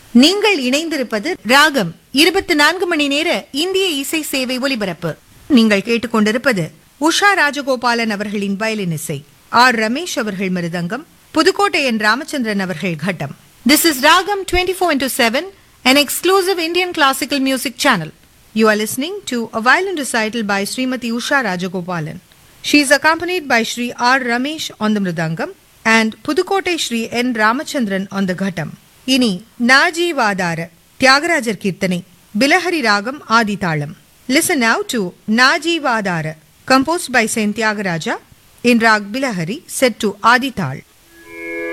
நீங்கள் இணைந்திருப்பது ராகம் இருபத்தி நான்கு மணி நேர இந்திய இசை சேவை ஒலிபரப்பு நீங்கள் கேட்டுக்கொண்டிருப்பது உஷா ராஜகோபாலன் அவர்களின் வயலின் இசை ஆர் ரமேஷ் அவர்கள் மிருதங்கம் புதுக்கோட்டை என் ராமச்சந்திரன் அவர்கள் கட்டம் this is Raagam twenty four into seven an exclusive Indian classical music channel. You are listening to a violin recital by Srimati Usha Rajagopalan. She is accompanied by Sri R. Ramesh on the Mridangam and Pudukkottai Sri N. Ramachandran on the Ghatam. இனி நாஜீவாதார தியாகராஜர் கீர்த்தனை பிலஹரி ராகம் ஆதிதாளம் listen now to நாஜீவாதார composed by Saint Tyagaraja in Rag Bilahari set to Adital.